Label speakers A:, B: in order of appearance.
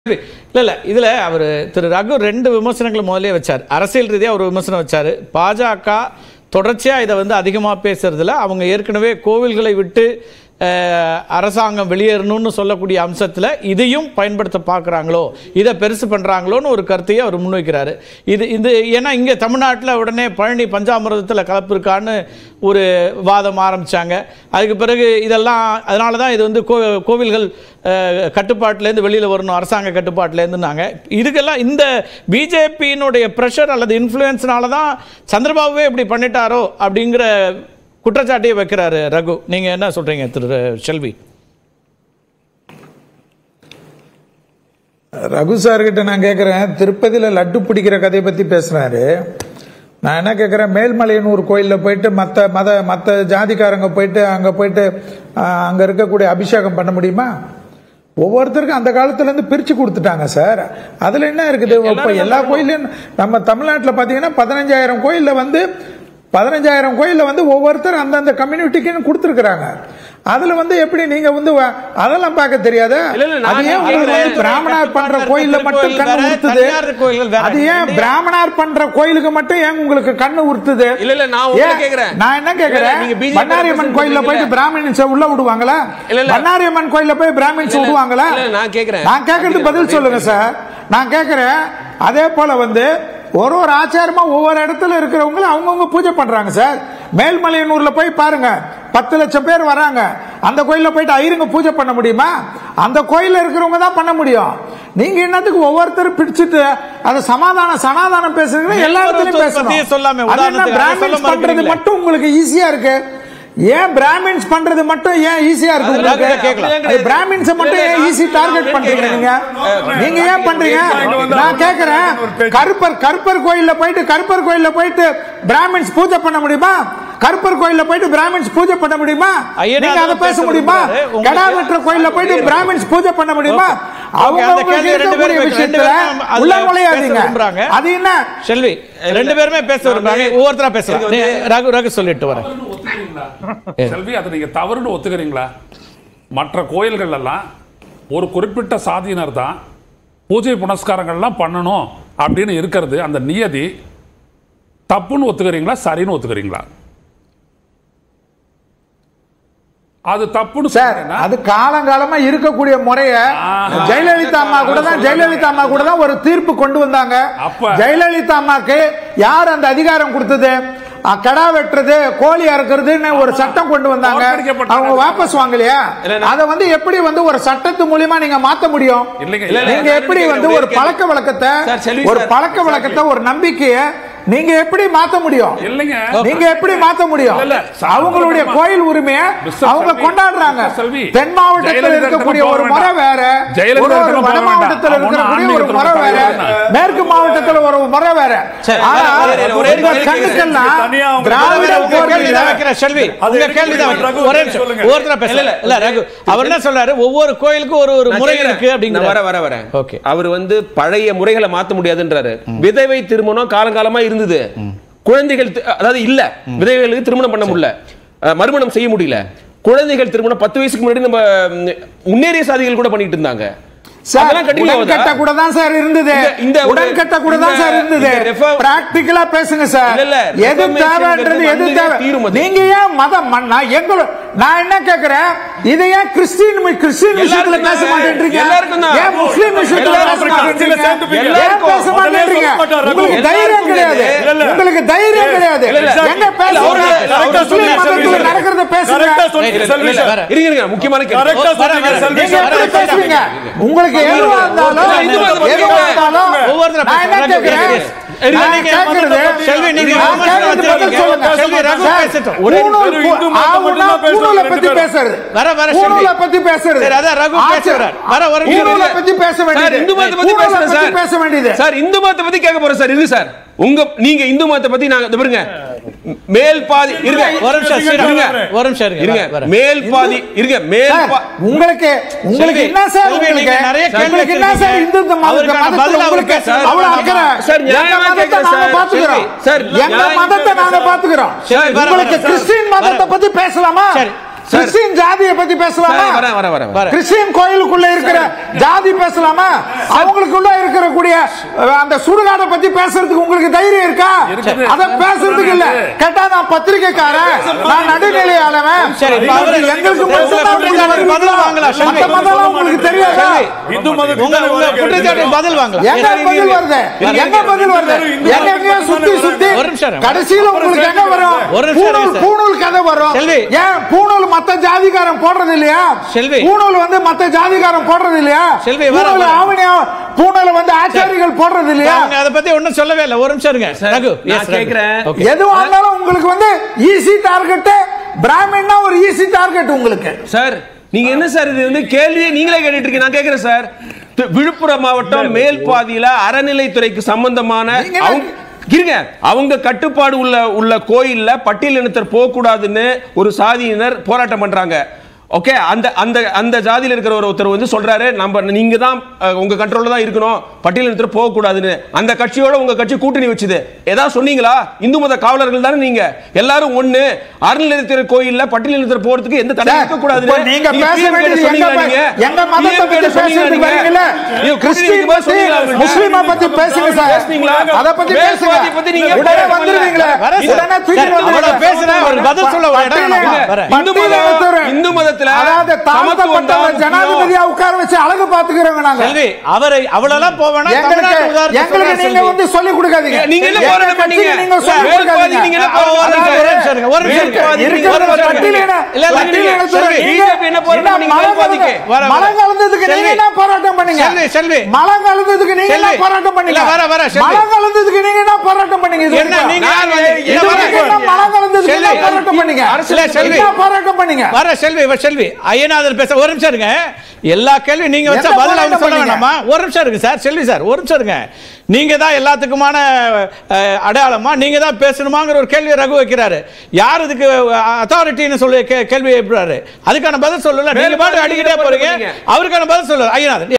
A: இல்ல இல்ல இதுல அவர் திரு ரகு ரெண்டு விமர்சனங்களை முதல்ல வச்சார் அரசியல் ரீதியா ஒரு விமர்சனம் வச்சாரு பாஜக தொடர்ச்சியா இதை வந்து அதிகமா பேசுறதுல அவங்க ஏற்கனவே கோவில்களை விட்டு அஹ், அரசாங்கம் வெளியேறணும்னு சொல்லக்கூடிய அம்சத்துல இதையும் பயன்படுத்த பார்க்குறாங்களோ இதை பெருசு பண்றாங்களோன்னு ஒரு கருத்தையும் அவர் முன்வைக்கிறாரு இது இது ஏன்னா இங்க தமிழ்நாட்டுல உடனே பழனி பஞ்சாமிரதத்துல கலப்பு இருக்கான்னு ஒரு வாதம் ஆரம்பிச்சாங்க அதுக்கு பிறகு இதெல்லாம் அதனால தான் இது வந்து கோ கோவில்கள் அஹ், கட்டுப்பாட்டிலேருந்து வெளியில் வரணும் அரசாங்க கட்டுப்பாட்டிலேருந்துனாங்க இதுக்கெல்லாம் இந்த பிஜேபியினுடைய ப்ரெஷர் அல்லது இன்ஃப்ளூயன்ஸ்னால தான் சந்திரபாபுவே இப்படி பண்ணிட்டாரோ அப்படிங்கிற குற்றச்சாட்டையே வைக்கிறாரு ரகு நீங்க என்ன சொல்றீங்க திரு செல்வி
B: ரகு சார்கிட்ட நான் கேட்குறேன் திருப்பதியில் லட்டு பிடிக்கிற கதையை பற்றி பேசுகிறாரு நான் என்ன கேட்குறேன் மேல்மலையனூர் கோயிலில் போயிட்டு மற்ற மத மற்ற ஜாதிக்காரங்க போயிட்டு அங்கே போயிட்டு அங்கே இருக்கக்கூடிய அபிஷேகம் பண்ண முடியுமா ஒவ்வொருத்தருக்கும் அந்த காலத்துல இருந்து பிரிச்சு கொடுத்துட்டாங்க சார் அதுல என்ன இருக்குது இப்போ எல்லா கோயிலையும் நம்ம தமிழ்நாட்டில் பார்த்தீங்கன்னா பதினஞ்சாயிரம் கோயிலில் வந்து பதினஞ்சாயிரம் கோயிலில் வந்து ஒவ்வொருத்தர் அந்தந்த கம்யூனிட்டிக்குன்னு கொடுத்துருக்குறாங்க அதுல வந்து எப்படி நீங்க வந்து வ- அதெல்லாம் பார்க்க தெரியாத
C: இல்ல, இல்ல, நான்
B: அது ஏன்
C: கேக்குறேன்.
B: உங்களுக்கு வந்து பிராமணார் பண்ற கோயில்ல மட்டும் கண்ணு
A: வேற,
B: உறுத்துது
A: தனியார் கோயில்கள் வேற.
B: அது ஏன் பிராமணார் பண்ற கோயிலுக்கு மட்டும் ஏன் உங்களுக்கு கண்ணு உறுத்துது
C: இல்ல, இல்ல, நான் உங்களை
B: ஏன்?
C: கேக்குறேன்.
B: நான் என்ன
C: இல்ல,
B: கேக்குறேன்
C: நீங்க BJP
B: பண்ணாரியம்மன்
C: represent
B: கோயில்ல போயிட்டு
C: பண்றீங்களே.
B: பிராமணின்ஸ் உள்ள விடுவாங்களா
C: இல்ல, இல்ல.
B: பண்ணாரியம்மன் கோயில்ல போய் பிராமின்ஸ்
C: இல்ல, இல்ல.
B: விடுவாங்களா
C: இல்ல, நான் கேக்குறேன்.
B: நான் கேக்குறது பதில் சொல்லுங்க சார் நான் கேக்குறேன் அதே போல வந்து ஒரு ஒரு ஆச்சாரமா ஒவ்வொரு இடத்துல இருக்கிறவங்க அவங்கவுங்க பூஜை பண்றாங்க சார் மேல்மலையனூர்ல போய் பாருங்க பத்து லட்சம் பேர் வராங்க அந்த கோயில்ல போயிட்டு ஐயருங்க பூஜை பண்ண முடியுமா அந்த கோயில்ல இருக்கிறவங்க தான் பண்ண முடியும் நீங்க என்னத்துக்கு ஒவ்வொருத்தரும் பிடிச்சிட்டு அதை சமாதானம் சனாதானம் பேசுறீங்க எல்லா இடத்துலயும்
A: பத்தியே சொல்லாமே,
B: பேசணும் அது என்ன
A: உதாரணத்துக்கு அதை சொல்ல
B: பிராமின்ஸ் பண்றது
A: மாட்டேங்கிறீங்களே.
B: மட்டும் உங்களுக்கு ஈஸியா இருக்கு ஏன் பிராமின்ஸ் பண்றது மட்டும் ஏன் ஈஸியா இருக்கு
A: அது
B: உங்களுக்கு
A: ராகுல கேட்கலாம்.
B: அது பிராமின்ஸ் மட்டும்
C: இல்ல,
B: ஏன்
C: இல்ல,
B: ஈஸி
C: நான்
B: டார்கெட்
C: நான்
B: பண்றீங்க
C: கேட்கிறேன்.
B: நீங்க நீங்க ஏன் பண்றீங்க நான் கேக்குறேன் கருப்பர் கருப்பர் கோயில்ல போயிட்டு கருப்பர் கோயில்ல போயிட்டு பிராமின்ஸ் பூஜை பண்ண முடியுமா கருப்பர் கோயில்ல போயிட்டு பிராமின்ஸ் பூஜை பண்ண முடியுமா
A: ஐயனார்
B: நீங்க அதை
A: தான்
B: பேச
A: பேச
B: முடியுமா
A: விரும்புறாரு. உங்களுக்கு-
B: கடா வெட்டுற கோயில்ல போயிட்டு பிராமின்ஸ் பூஜை பண்ண முடியுமா
A: Okay.
B: அவங்க
A: Okay, அந்த
B: உங்களுக்கு
A: கேள்வியை ரெண்டு
B: இருக்கக்கூடிய
A: பேரும் ரெண்டு
B: விஷயத்துல
A: பேரும் அதுல
B: உள்ள
A: பேச
B: நுழையாதீங்க
A: விரும்புறாங்க.
B: அது என்ன
A: செல்வி ரெண்டு பேருமே பேச விரும்புறாங்க ஒவ்வொருத்தரா பேசலாம் நீ ரகு ரகு சொல்லிட்டு வரேன்
D: ஒத்துக்கிறீங்களா? செல்வி அதை நீங்க தவறுன்னு ஒத்துக்கிறீங்களா மற்ற கோயில்கள் எல்லாம் ஒரு குறிப்பிட்ட சாதியினர் தான் பூஜை புனஸ்காரங்கள்லாம் பண்ணணும் அப்படின்னு இருக்கிறது அந்த நியதி தப்புன்னு ஒத்துக்கிறீங்களா சரின்னு ஒத்துக்கிறீங்களா அது தப்புன்னு
B: சார்
D: சொன்னீங்கன்னா,
B: அது காலங்காலமா இருக்கக்கூடிய முறைய
D: ஆஹா.
B: ஜெயலலிதா அம்மா கூட தான் ஜெயலலிதா அம்மா கூட தான் ஒரு தீர்ப்பு கொண்டு வந்தாங்க
D: அப்ப-
B: ஜெயலலிதா அம்மாக்கு யார் அந்த அதிகாரம் கொடுத்தது அ, கடா வெட்டுறது கோழி அறுக்கிறதுன்னு ஒரு சட்டம் கொண்டு வந்தாங்க
D: தோற்கடிக்கப்பட்ட
B: அவங்க வாபஸ் வாங்கலையா
C: இல்ல, நான்-
B: அதை வந்து எப்படி வந்து ஒரு சட்டத்து மூலியமா நீங்க மாத்த முடியும்
D: இல்லைங்க,
C: இல்ல, இல்ல,
B: நீங்க
C: நான்
B: எப்படி
C: கேட்கிறேன்,
B: வந்து ஒரு
C: ஒரே
B: பழக்க வழக்கத்தை
C: சார், செல்வி
B: ஒரு
C: சார்,
B: பழக்க வழக்கத்தை ஒரு நம்பிக்கைய நீங்க எப்படி மாத்த முடியும்
D: இல்லைங்க
B: நீங்க எப்படி மாத்த முடியும்
D: இல்ல, இல்ல.
B: அவங்களுடைய கோயில் உரிமையை
D: மிஸ்டர்
B: அவங்க
D: செல்வி,
B: கொண்டாடுறாங்க
D: மிஸ்டர் செல்வி,
B: தென் மாவட்டத்தில்
D: ஜெயலலிதா
B: இருக்கக்கூடிய
D: இடத்துல
B: ஒரு
D: போக
B: முறை வேற
D: ஜெயலலிதா
B: ஒரு ஒரு
D: இடத்துல
B: வட
D: போக
B: மாவட்டத்தில்
D: வேண்டாம்.
B: இருக்கக்கூடிய
D: அவங்க
B: ஒரு
D: ஒண்ணும்
B: முறை வேற
D: ஆன்மீகத்துல
B: மேற்கு மாவட்டத்தில் ஒரு முறை வேற
A: சரி,
B: ஆனா
A: ஒரே- ஒரே- ஒரே-
B: உங்க
A: ஒரே-
B: கண்ணுக்கெல்லாம்
E: தனியா அவங்க
B: திராவிட
A: உங்க கேள்வி
B: போர்வையில
A: தான் வைக்கிறேன், செல்வி
E: அது
A: உங்க
E: எனக்கு
A: கேள்வி தான் வைக்கிறேன்.
E: ரகு,
A: ஒரே நிமிஷம்.
E: சொல்லுங்க.
A: ஒவ்வொருத்தரா பேசலாம்.
C: இல்ல,
A: இல்ல ரகு அவர் என்ன சொல்றாரு ஒவ்வொரு கோயிலுக்கும் ஒரு ஒரு
C: நான்
A: முறை
C: கேக்குறேன்.
A: இருக்கு
C: நான் வர
A: அப்படிங்கிற
C: வர வரேன்
A: Okay.
C: அவர் வந்து பழைய முறைகளை மாத்த முடியாதுன்றாரு விதவை திருமணம் காலங்காலமா இருந்தது குழந்தைகள் தி- அதாவது இல்ல விதவைகளுக்கு திருமணம் பண்ண முடியல அஹ், மறுமணம் செய்ய முடியல குழந்தைகள் திருமணம் பத்து வயசுக்கு முன்னாடி நம்ம ம், முன்னேறிய சாதிகள் கூட பண்ணிட்டு இருந்தாங்க
B: சார்
C: அதெல்லாம் continue ஆகுதா?
B: உடன்கட்ட கூட தான் சார் இருந்தது
C: இந்த- இந்த ஒரு-
B: உடன்கட்ட கூட தான்
C: இந்த-
B: சார் இருந்தது
C: இந்த reform-
B: பிராக்டிக்கலா பேசுங்க சார்
C: இல்ல, இல்ல,
B: எது
C: reformation
B: தேவைன்றது எது
C: ங்கிறது
B: தேவை
C: தீரும் அது.
B: நீங்க ஏன் மதம் ம- நான் எங்கள நான் என்ன கேக்குறேன் இதை ஏன் கிறிஸ்டின் கிறிஸ்டின் விஷயத்துல
C: எல்லாருக்கும்
B: பேச
C: தான்.
B: மாட்டேன்றீங்க
C: எல்லாருக்கும் தான்.
B: ஏன் முஸ்லீம் விஷயத்துல பேச
C: எல்லாருக்கும்
E: கிறிஸ்டின்ல சேர்ந்து
B: மாட்டேன்றீங்க
E: போய்
B: ஏன்
C: எல்லாருக்கும்.
B: பேச மாட்டேன்றீங்க
E: சொல்ல மாட்டார் ரகு.
B: உங்களுக்கு தைரியம் கிடையாது
E: இல்ல, இல்ல.
B: உங்களுக்கு தைரியம் கிடையாது
C: இல்ல, இல்ல.
B: எங்க பேசுங்க
C: அவரு- அவரு
B: முஸ்லீம்
E: சொன்னீங்க,
B: மதத்துல
E: செல்வி.
B: நடக்கிறத பேசுங்க
E: கரெக்டா சொன்னீங்க,
C: இல்ல,
E: செல்வி
C: இல்ல,
E: சார்.
C: இருங்க இருங்க முக்கியமான கேள்வி
E: கரெக்டா
A: வர,
E: சொன்னீங்க,
A: வர.
E: செல்வி
B: நீங்க
E: சார்.
B: எப்படி பேசுவீங்க உங்களுக்கு எதுவா இருந்தாலும்
C: இந்து மதத்தை
B: எதுவா
C: பத்தி
B: இருந்தாலும்
A: ஒவ்வொருத்தரா
B: நான் என்ன
A: பேசுங்க.
B: கேக்குறேன்
A: இருங்க,
B: நான்
A: நீங்க
B: கேக்குறது
A: செல்வி, நீங்க
B: நான்
A: விமர்சனம்
B: கேக்குறது பதில்
A: வச்சிருக்கீங்க.
B: சொல்லுங்க.
A: செல்வி, ரகு
B: சார்,
A: பேசட்டும்.
E: ஒரே
B: பூணூல்
E: நிமிஷம்,
B: பூ-
E: இந்து மதத்தை
B: ஆவுன்னா
E: மட்டும் தான் பேசுவாங்க
B: பூணூலை
E: ரெண்டு
B: பத்தி
E: பேரும்.
B: பேசுறது
A: வர, வர,
B: பூணூலை
A: செல்வி.
B: பத்தி பேசுறது
A: சரி, அதான் ரகு
B: ஆச்சா-
A: பேசுறார். வர, ஒரு நிமிஷம்
B: பூணூலை
C: இருங்க.
B: பத்தி பேச
C: சார்
B: வேண்டியது
C: இந்து மதத்தை பத்தி
B: பூணூலை
C: பேசுறேன்
B: பத்தி
C: சார்
B: பேச வேண்டியது
C: சார் இந்து மதத்தை பத்தி கேட்க போறேன் சார் இருங்க சார் உங்க நீங்க இந்து மதத்தை பத்தி நாங்க இதோ பாருங்க மேல் பாதி இருங்க
A: ஒரு நிமிஷம் ஸ்ரீராம்.
C: இருங்க.
A: ஒரு நிமிஷம் இருங்க
C: இருங்க
A: வர, வர.
C: மேல் பாதி இருங்க மேல்
B: சார்,
C: பா-
B: உங்களுக்கு உங்களுக்கு
A: செல்வி,
B: என்ன சார்
A: செல்வி,
B: உங்களுக்கு
A: நீங்க நிறைய கேள்வி
B: உங்களுக்கு என்ன சார்
A: கேட்டீங்க.
B: இந்து மதத்தை
A: அவருக்கான
B: மதத்துல
A: பதில் அவர்
B: உங்களுக்கு
A: பேசுறாரு.
B: அவ்வளவு அக்கறை
C: சார்,
B: எங்க
C: நியாயமா
B: மதத்தை
C: கேட்கிறேன்
B: நாங்க
C: சார்.
B: பாத்துக்கிறோம்
C: சார்,
B: எங்க
C: நியாயமா
B: மதத்தை நாங்க
C: கேட்கிறேன்
B: பாத்துக்கிறோம்
C: சரி,
A: வர,
B: உங்களுக்கு
A: வர,
B: கிறிஸ்டின்
A: வர.
B: மதத்தை பத்தி பேசலாமா
A: சரி
B: கிறிஸ்டின் ஜாதியை பத்தி பேசலாமா
C: சார், வரேன், வரேன், வரேன், வரேன்.
B: கிறிஸ்டின் கோயிலுக்குள்ள இருக்கிற ஜாதி பேசலாமா அவங்களுக்குள்ள இருக்கிற கூடிய அஹ், அந்த சுடுகாடை பத்தி பேசுறதுக்கு உங்களுக்கு தைரியம் இருக்கா
D: இருக்குது.
B: அத பேசுறதுக்கு இல்ல கேட்டா நான் பத்திரிக்கைக்காரன் நான் நடுநிலையாளவன்
A: சரி, இப்ப அவரு-
B: எங்களுக்கு
A: உங்களை
B: மட்டும் தான்
A: குற்றச்சாட்டுக்கு பதில் வாங்கலாம்,
B: மத்த
A: செல்வி.
B: மதம்லாம் உங்களுக்கு தெரியாதா
D: இந்து மத
A: உங்க உங்க குற்றச்சாட்டுக்கு பதில் வாங்கலாம்
B: எங்க பதில் வருது எங்க பதில் வருது எங்க எங்கேயோ சுத்தி சுத்தி
A: ஒரு நிமிஷம் இருங்க.
B: கடைசியில உங்களுக்கு எங்க வரும்
A: ஒரு நிமிஷம் இருங்க
B: பூணூல்
A: சார்.
B: பூணூல் கதை வரும்
A: செல்வி.
B: ஏன் பூணூல் மத்த ஜாதிகாரன் போடுறது இல்லையா
A: செல்வி.
B: பூணூல் வந்து மத்த ஜாதிகாரன் போடுறது இல்லையா
A: செல்வி, வர,
B: பூணூல்
A: வர.
B: ஆவணியா பூணூல் வந்து ஆச்சாரிகள் போடுறது இல்லையா
A: அவங்க அதை பத்தி ஒண்ணும் சொல்லவே இல்லை ஒரு நிமிஷம் இருங்க ரகு
C: நான்
A: yes, ரகு.
C: கேக்குறேன்.
A: Okay.
B: எதுவா இருந்தாலும் உங்களுக்கு வந்து ஈஸி டார்கெட் பிராமின்னா ஒரு ஈஸி டார்கெட் உங்களுக்கு
C: சார் நீங்க என்ன சார் இது வந்து கேள்வியை நீங்களே கேட்டுட்டு இருக்கீங்க நான் கேக்குறேன் சார் தி- விழுப்புரம் மாவட்டம் மேல் பாதியில அறநிலைத்துறைக்கு சம்பந்தமான
B: நீங்க
C: அவங்க இருங்க அவங்க கட்டுப்பாடு உள்ள உள்ள கோயில்ல பட்டியலினத்தர் போக கூடாதுன்னு ஒரு சாதியினர் போராட்டம் பண்றாங்க ஓகே அந்த அந்த அந்த ஜாதியில இருக்கிற ஒரு ஒருத்தர் வந்து சொல்றாரு நம்ம நீங்க தான் அஹ், உங்க கண்ட்ரோல்ல தான் இருக்கணும் பட்டியலினத்தர் போக கூடாதுன்னு அந்த கட்சியோட உங்க கட்சி கூட்டணி வச்சுது ஏதாவது சொன்னீங்களா இந்து மத காவலர்கள் தானே நீங்க எல்லாரும் ஒண்ணு அறநிலையத்துறை கோயில்ல பட்டியலினத்தர் போறதுக்கு எந்த தடை
B: சார்,
C: இருக்க கூடாது
B: இப்ப நீங்க பேச வேண்டியது எங்க ப- எங்க மதத்தை பத்தி பேசுறதுக்கு வரீங்கல்ல? கிறிஸ்டின் பத்தி, முஸ்லிமை பத்தி பேசுங்க சார். அத பத்தி பேசுங்க. உடனே வந்துருவீங்களே.
A: வரேன் சார்.
B: உடனே தூக்கி
A: சார்,
B: வந்துருவீங்க.
A: அவ்வளவு பேசுனா ஒரு பதில் சொல்ல ஒரு இடம்
B: பட்டியலின-
A: வேணும். வரேன்.
C: இந்து மதம்,
B: பட்டியலினத்தவர்.
C: இந்து மதத்துல
B: அதாவது தாழ்த்தப்பட்டவன்
C: சமத்துவம் தான்
B: ஜனாதிபதியா உட்கார வச்சு அழகு பாத்துக்கிறவங்க நாங்க
A: செல்வி அவரை அவ்வளவுலாம் போவேனா
B: எங்களுக்கு
A: தமிழ்நாட்டு உதாரணத்தை
B: எங்களுக்கு
A: சொல்றேன்
B: நீங்க
A: செல்வி.
B: வந்து சொல்லி கொடுக்காதீங்க
C: நீங்க என்ன
B: எங்க
C: போராட்டம்
B: கட்சிக்கு
C: பண்ணீங்க?
B: நீங்க சொல்லி
C: வேறுபாதி
B: கொடுக்காதீங்க
C: நீங்க என்ன
A: ஒரு
C: போராட்டம்
A: நிமிஷம், ஒரு
C: பண்ணீங்க?
A: நிமிஷம் இருங்க, ஒரு நிமிஷம் இருங்க.
C: வேறுபாதி நீங்க
B: இருக்கிற
C: என்ன போராட்டம் பண்ணீங்க?
B: பட்டியலின-
A: இல்ல, இல்ல,
B: பட்டியலினத்தவர்
A: செல்வி,
B: நீங்க
C: BJP என்ன போராட்டம்
B: என்ன
C: பண்ணீங்க?
B: மலம்
C: வேறுபாதிக்கு.
B: கலந்து-
A: வர, வர.
B: மலம் கலந்ததுக்கு நீங்க
A: செல்வி.
B: என்ன போராட்டம் பண்ணீங்க
A: செல்வி, செல்வி.
B: மலம் கலந்ததுக்கு நீங்க என்ன
A: செல்வி.
B: போராட்டம் பண்ணீங்க
A: இல்ல, வர, வர, செல்வி.
B: மலம் கலந்ததுக்கு நீங்க என்ன போராட்டம் பண்ணீங்க இது
A: என்ன
B: வரைக்கும்?
A: நீங்க யார்
C: நாங்க
A: வந்து-
C: இது
A: இல்ல, வர.
B: இதுவரைக்கும் என்ன மலம் கலந்ததுக்கு என்ன
A: செல்வி.
B: போராட்டம் பண்ணீங்க
A: இல்ல, செல்வி.
B: என்ன போராட்டம் பண்ணீங்க
A: வர செல்வி வர செல்வி ஐயனாதர் பேச ஒரு நிமிஷம் இருங்க எல்லா கேள்வி நீங்க வச்சா
B: எந்த
A: பதில் அவங்க
B: போராட்டம்
A: சொல்ல
B: பண்ணீங்க?
A: வேணாமா ஒரு நிமிஷம் இருக்கு சார் செல்வி சார் ஒரு நிமிஷம் இருங்க நீங்க தான் எல்லாத்துக்குமான அஹ், அடையாளமா நீங்க தான் பேசணுமாங்கிற ஒரு கேள்வி ரகு வைக்கிறாரு யார் இதுக்கு அத்தாரிட்டின்னு சொல்லி கே- கேள்வி எழுப்புறாரு அதுக்கான பதில் சொல்லல நீங்க பாட்டு அடிக்கிட்டே போறீங்க அவருக்கான பதில் சொல்லல ஐயனாதர்